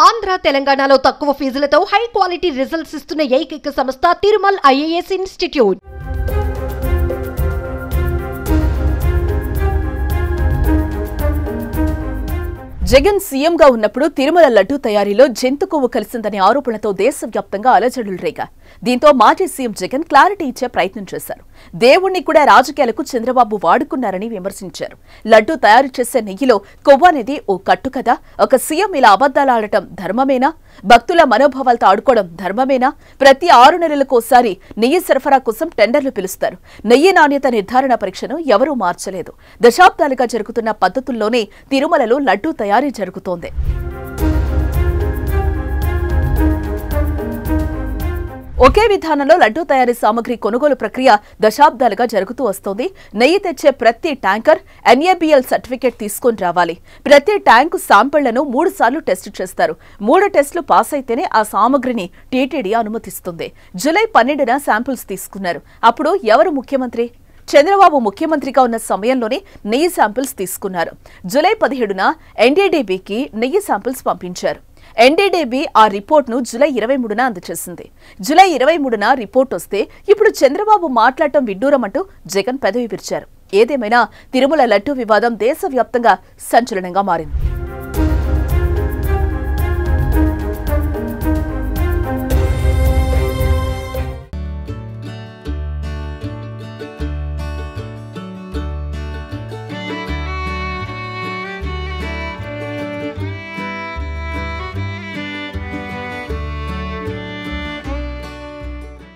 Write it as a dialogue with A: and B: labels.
A: ఆంధ్ర తెలంగాణలో తక్కువ ఫీజులతో high quality results ఇస్తున్న ఏకైక సంస్థ తిరుమల్ ఐఏఎస్ ఇన్స్టిట్యూట్
B: జగన్ సీఎంగా ఉన్నప్పుడు తిరుమల లడ్డూ తయారీలో జంతు కొవ్వు కలిసిందనే ఆరోపణలతో దేశవ్యాప్తంగా అలజడులు రేగా దీంతో మాజీ సీఎం జగన్ క్లారిటీ ఇచ్చే ప్రయత్నం చేశారు దేవుణ్ణి కూడా రాజకీయాలకు చంద్రబాబు వాడుకున్నారని విమర్శించారు లడ్డూ తయారు చేసే నెయ్యిలో కొవ్వు అనేది ఓ కట్టు కదా ఒక సీఎం ఇలా అబద్దాలు ఆడటం ధర్మమేనా భక్తుల మనోభావాలతో ఆడుకోవడం ధర్మమేనా ప్రతి ఆరు నెలలకోసారి నెయ్యి సరఫరా కోసం టెండర్లు పిలుస్తారు నెయ్యి నాణ్యత నిర్ధారణ పరీక్షను ఎవరూ మార్చలేదు దశాబ్దాలుగా జరుగుతున్న పద్ధతుల్లోనే తిరుమలలో లడ్డూ తయారీ జరుగుతోంది ఒకే విధానంలో లడ్డూ తయారీ సామగ్రి కొనుగోలు ప్రక్రియ దశాబ్దాలుగా జరుగుతూ వస్తోంది నెయ్యి తెచ్చే ప్రతి ట్యాంకర్ ఎన్ఏబిఎల్ సర్టిఫికేట్ తీసుకొని రావాలి ప్రతి ట్యాంకు శాంపిళ్లను మూడు సార్లు టెస్ట్ చేస్తారు మూడు టెస్టులు పాస్ అయితేనే ఆ సామగ్రిని టీటీడీ అనుమతిస్తుంది జూలై పన్నెండున శాంపిల్స్ తీసుకున్నారు అప్పుడు ఎవరు ముఖ్యమంత్రి చంద్రబాబు ముఖ్యమంత్రిగా ఉన్న సమయంలోనే నెయ్యి శాంపిల్స్ తీసుకున్నారు జూలై పదిహేడున ఎన్డీడీబీకి నెయ్యి శాంపిల్స్ పంపించారు ఎన్డీడీబీ ఆ రిపోర్ట్ను జూలై ఇరవై మూడున అందజేసింది జూలై ఇరవై మూడున రిపోర్ట్ వస్తే ఇప్పుడు చంద్రబాబు మాట్లాడటం విడ్డూరమంటూ జగన్ పెదవి విరిచారు ఏదేమైనా తిరుమల లడ్డూ వివాదం దేశవ్యాప్తంగా సంచలనంగా మారింది